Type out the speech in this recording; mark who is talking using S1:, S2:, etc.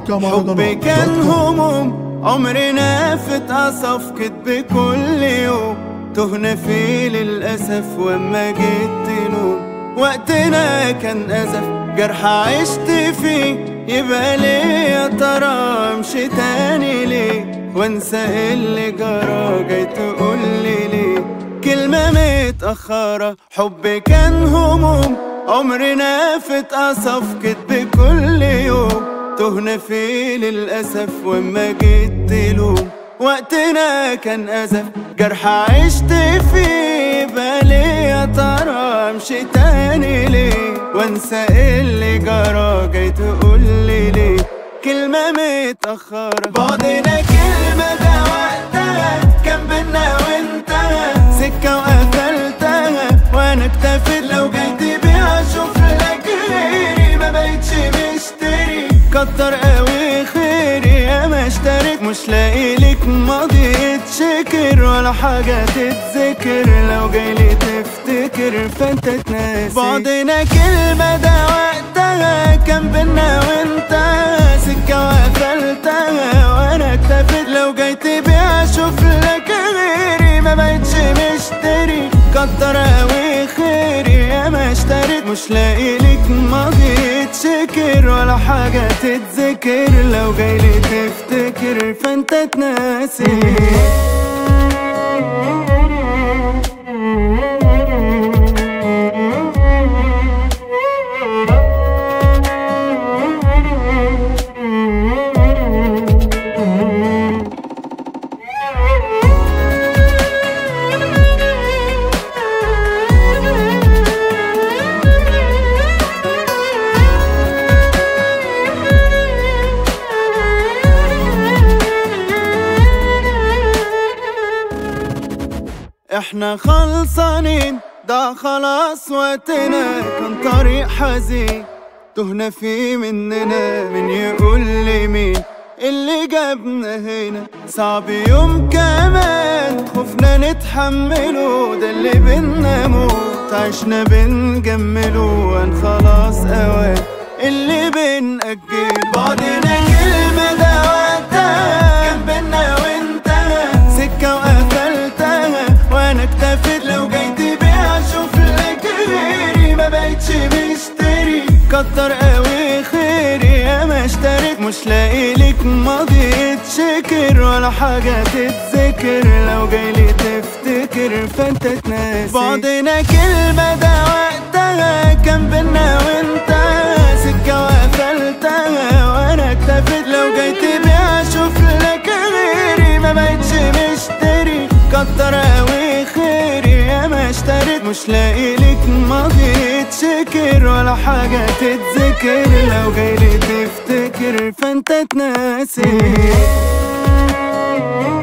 S1: موقع
S2: حبي
S1: مهرجانات
S2: كان
S1: دوت كوم.
S2: هموم عمرنا في اتقصف كدب كل يوم تهنا فيه للأسف وما جيت تلوم وقتنا كان أزف جرح عشت فيه يبقى ليه يا ترى امشي تاني ليه وانسى اللي جرى جاي تقولي ليه كلمة متأخرة حب كان هموم عمرنا في اتقصف كدب كل يوم تهنا فيه للأسف وما جيت تلوم وقتنا كان أزف جرح عشت فيه بالي يا ترى امشي تاني ليه وانسى اللي جرى جاي تقولي ليه كلمة متأخرة بعدنا كلمة ده وقتها كان بينا وانتهى سكة وقفلتها وانا اكتفيت لو جاي تبيع اشوف لك غيري ما بقتش مشتري كتر قوي خيري يا ما اشتريت مش لاقي لك ماضي يتشكر ولا حاجة تتذكر لو جايلي تفتكر فانت تناسي بعدنا كلمة ده وقتها كان بينا وانت سكة وقفلتها وانا اكتفيت لو جاي تبيع اشوف لك غيري ما بقتش مشتري كتر قوي خيري يا ما اشتريت مش لاقي لك ماضي يتشكر ولا حاجة تتذكر لو جايلي تفتكر فانت تناسي احنا خلصانين ده خلاص وقتنا كان طريق حزين تهنا فيه مننا من يقول لي مين اللي جابنا هنا صعب يوم كمان خفنا نتحمله ده اللي بينا موت عشنا بنجمله وان خلاص اوان اللي بنأجل بعدنا كلمة ده وقتها كان بينا وانتهى سكة وقفلتها وانا اكتفيت لو جاي تبيع اشوف لك غيري ما بقتش مشتري كتر قوي خيري يا ما اشتريت مش لاقي لك ماضي يتشكر ولا حاجة تتذكر لو جايلي تفتكر فانت تناسي بعدنا كلمة ده وقتها كان بينا وانت سكة وقفلتها وانا اكتفيت لو جاي تبيع اشوف لك غيري ما بقتش مشتري كتر قوي خيري يا ما اشتريت مش لاقي لك ماضي يتشكر ولا حاجة تتذكر لو جايلي تفتكر فانت تناسي